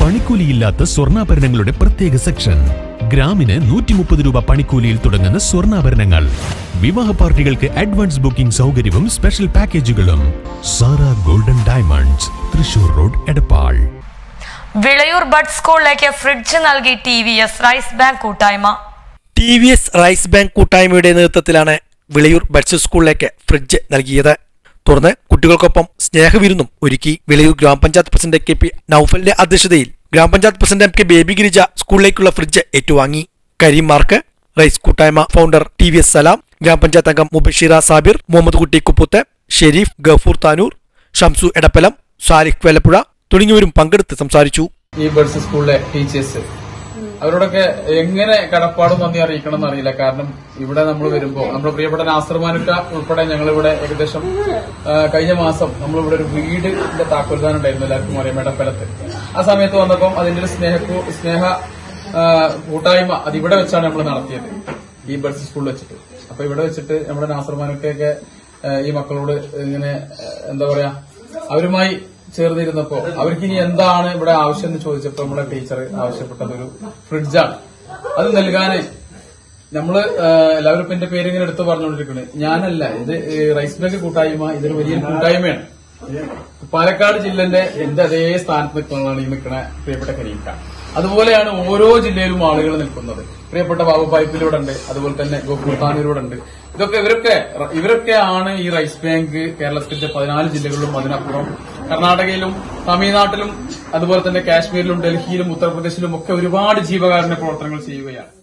പണിക്കൂലിയില്ലാത്ത സ്വർണ്ണാഭരണങ്ങളുടെ പ്രത്യേക സെക്ഷൻ ഗ്രാമിന് നൂറ്റി മുപ്പത് രൂപ പണിക്കൂലിയിൽ തുടങ്ങുന്ന സ്വർണ്ണാഭരണങ്ങൾ വിവാഹ പാർട്ടികൾക്ക് അഡ്വാൻസ് ബുക്കിംഗ് സൗകര്യവും സ്പെഷ്യൽ പാക്കേജുകളും Sara golden diamonds Thrissur road Edappal Vilayur bud സ്കൂളിലേക്ക് ഫ്രിഡ്ജ് നൽകി T V S rice bank കൂട്ടായ്മ T V S rice bank കൂട്ടായ്മയുടെ നേതൃത്വത്തിലാണ് വിളയൂർ ബഡ്സ് സ്കൂളിലേക്ക് ഫ്രിഡ്ജ് നൽകിയത് തുടർന്ന് കുട്ടികൾക്കൊപ്പം സ്നേഹവിരുന്നും ഒരുക്കി വിളയൂർ ഗ്രാമപഞ്ചായത്ത് പ്രസിഡന്റ് കെ പി നൌഫലിന്റെ അധ്യക്ഷതയിൽ ഗ്രാമപഞ്ചായത്ത് president M K Baby Girija സ്കൂളിലേക്കുള്ള ഫ്രിഡ്ജ് ഏറ്റുവാങ്ങി കരീം മാർക്ക് റൈസ് കൂട്ടായ്മ founder T V S Salam ഗ്രാമപഞ്ചായത്ത് അംഗം മുബഷിറ സാബിർ മുഹമ്മദ് കുട്ടി കുപ്പുത്ത് ഷെരീഫ് ഗഫൂർ താനൂർ ഷംസു എടപ്പലം സാലിഹ് വേലപ്പുഴ തുടങ്ങിയവരും പങ്കെടുത്ത് സംസാരിച്ചു ഈ ബഡ്സ് സ്കൂളിലെ ടീച്ചേഴ്സ് അവരോടൊക്കെ എങ്ങനെ കടപ്പാടും നന്ദി അറിയിക്കണം എന്നറിയില്ല കാരണം ഇവിടെ നമ്മൾ വരുമ്പോൾ നമ്മുടെ പ്രിയപ്പെട്ട നാസർമാനുക്ക ഉൾപ്പെടെ ഞങ്ങൾ ഇവിടെ ഏകദേശം ആ, കഴിഞ്ഞ മാസം നമ്മളിവിടെ ഒരു വീടിന്റെ താക്കോൽദാനം ഉണ്ടായിരുന്നു എല്ലാവർക്കും അറിയാം മേടപ്പലത്ത് ആ സമയത്ത് വന്നപ്പോൾ അതിന്റെ ഒരു സ്നേഹ സ്നേഹ ആ, കൂട്ടായ്മ അത് ഇവിടെ വെച്ചാണ് നമ്മൾ നടത്തിയത് ഈ ബഡ്സ് സ്കൂളിൽ വെച്ചിട്ട് അപ്പൊ ഇവിടെ വെച്ചിട്ട് നമ്മുടെ നാസർമാനുക്കൊക്കെ ഈ മക്കളോട് ഇങ്ങനെ ആ, എന്താ പറയാ അവരുമായി ചേർന്നിരുന്നപ്പോ അവർക്ക് ഇനി എന്താണ് ഇവിടെ ആവശ്യം എന്ന് ചോദിച്ചപ്പോ നമ്മുടെ ടീച്ചർ ആവശ്യപ്പെട്ടത് ഒരു ഫ്രിഡ്ജാണ് അത് നൽകാന് നമ്മള് ആ, എല്ലാവരും ഇപ്പൊ എന്റെ പേര് ഇങ്ങനെ എടുത്തു പറഞ്ഞുകൊണ്ടിരിക്കുന്നത് ഞാനല്ല ഇത് ഈ റൈസ് ബാങ്ക് കൂട്ടായ്മ ഇതൊരു വലിയൊരു കൂട്ടായ്മയാണ് പാലക്കാട് ജില്ലന്റെ എന്റെ അതേ സ്ഥാനത്ത് നിൽക്കുന്നതാണ് ഈ നിൽക്കുന്ന പ്രിയപ്പെട്ട കരീക്ക അതുപോലെയാണ് ഓരോ ജില്ലയിലും ആളുകൾ നിൽക്കുന്നത് പ്രിയപ്പെട്ട ബാബു പൈപ്പിലൂടെ ഉണ്ട് അതുപോലെ തന്നെ ഗോകുൽത്താനൂരിലൂടെ ഉണ്ട് ഇതൊക്കെ ഇവരൊക്കെ ഇവരൊക്കെ ആണ് ഈ റൈസ് ബാങ്ക് കേരളത്തിന്റെ പതിനാല് ജില്ലകളിലും അതിനപ്പുറം കർണാടകയിലും തമിഴ്നാട്ടിലും അതുപോലെ തന്നെ കാശ്മീരിലും ഡൽഹിയിലും ഉത്തർപ്രദേശിലും ഒക്കെ ഒരുപാട് ജീവകാരുണ്യ പ്രവർത്തനങ്ങൾ ചെയ്യുകയാണ്